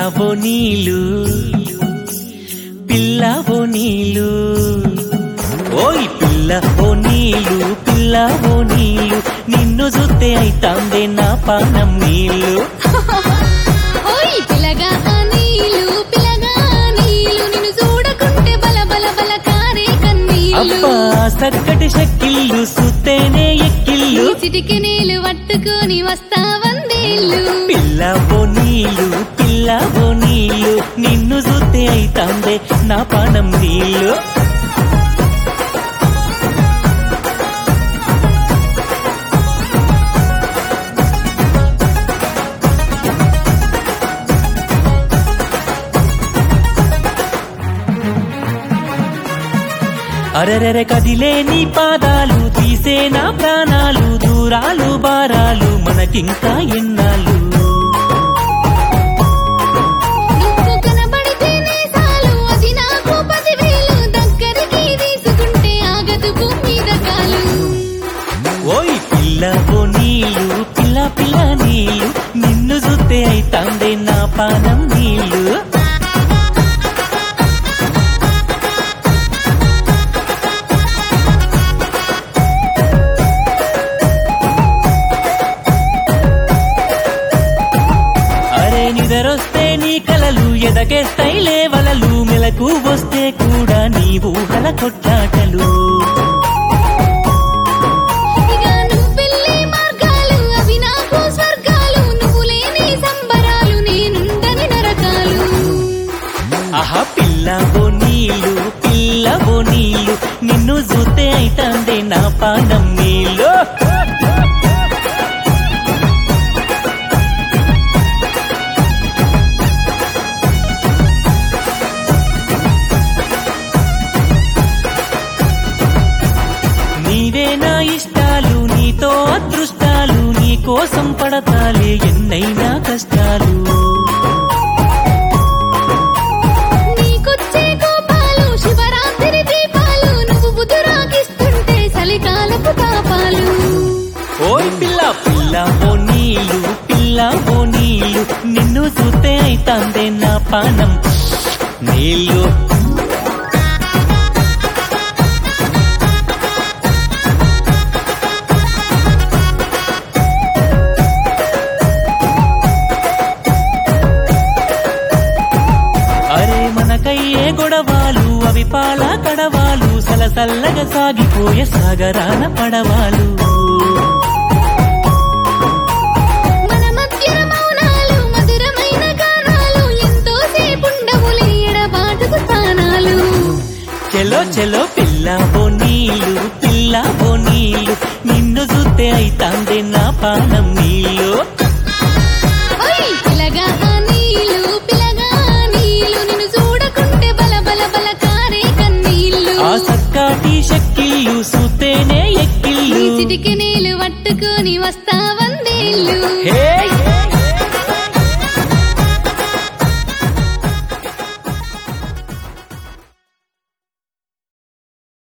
పిల్లవో నీళ్ళు పిల్లవో నీళ్ళు ఓయ్ పిల్లవో నీళ్ళు పిల్లవో నీళ్ళు నిన్ను చూస్తే అయితాందే నా పానం నీళ్ళు ఓయ్ పిల్లగా నీళ్ళు పిల్లగా నీళ్ళు నిన్ను చూడకుంటే బల బల బల కారే కన్నీళ్ళు అబ్బా సక్కటి షక్కిళ్ళు సుత్తేనే ఎక్కిళ్ళు ఈ చిటికి నీళ్ళు పట్టుకొని వస్తా వందేళ్ళు పిల్లవో నీళ్ళు పిల్లవో నీళ్ళు నిన్ను చూస్తే అయితాందే నా పానం నీళ్ళు అరెరెరె కదిలే నీ పాదాలు తీసే నా ప్రాణాలు దూరాలు బారాలు మనకింకా ఎన్నాళ్ళు నువ్వు కనబడితేనే చాలు అది నాకు పదివేలు దగ్గరికి తీసుకుంటే ఆగదు భూమి మీద కాలు ఓయ్ పిల్లవో నీళ్ళు పిల్ల పిల్ల నీళ్ళు నిన్ను చూస్తే అయితాందే నా పానం నీళ్ళు అరే నిదరొస్తే నీ కలలు ఎదకేస్తాయి లేవలలు మెలకు వస్తే కూడా నీ ఊహల కొట్లాటలు ఇక నువ్వెళ్ళే మార్గాలు అవి నాకు స్వర్గాలు నువ్వు లేని సంబరాలు నేనుండని నరకాలు ఆహా పిల్లవో నీళ్ళు పిల్లవో నీళ్ళు నిన్ను చూస్తే అయితాందే నా పానం నీళ్ళు నీవే నా ఇష్టాలు నీతో అదృష్టాలు నీ కోసం పడతాలే ఎన్నైనా కష్టాలు నీకొచ్చే కోపాలు శివరాత్రి దీపాలు నువ్వు బుధురాకిస్తుంటే చలికాలపు తాపాలు ఓయ్ పిల్ల పిల్ల ఓ నీళ్ళు పిల్ల ఓ నీళ్ళు నిన్ను చూస్తే అయితాందే నా పానం నీళ్ళు అరే మనకయ్యే గొడవాలు అవి పాల కడవాలు సలసల్లగా సాగిపోయే సాగరాన పడవాలు మన మధ్య మౌనాలు మధురమైన గానాలు ఎంతో సేపుండవులే ఎడబాటుకు స్థానాలు చెలో చెలో పిల్ల ఓ నీళ్ళు పిల్ల ఓ నీళ్ళు నిన్ను చూస్తే అయితాందే నా పానం నీళ్ళు ఓయ్ పిల్లగా నీళ్ళు పిల్లగా నీళ్ళు నిన్ను చూడకుంటే బల బల బల కారే కన్నీళ్ళు ఆ సక్కాటి షక్కిళ్ళు సూతేనే ఈ ఎక్కిళ్ళు చిటికి నీళ్ళు పట్టుకొని వస్తావన్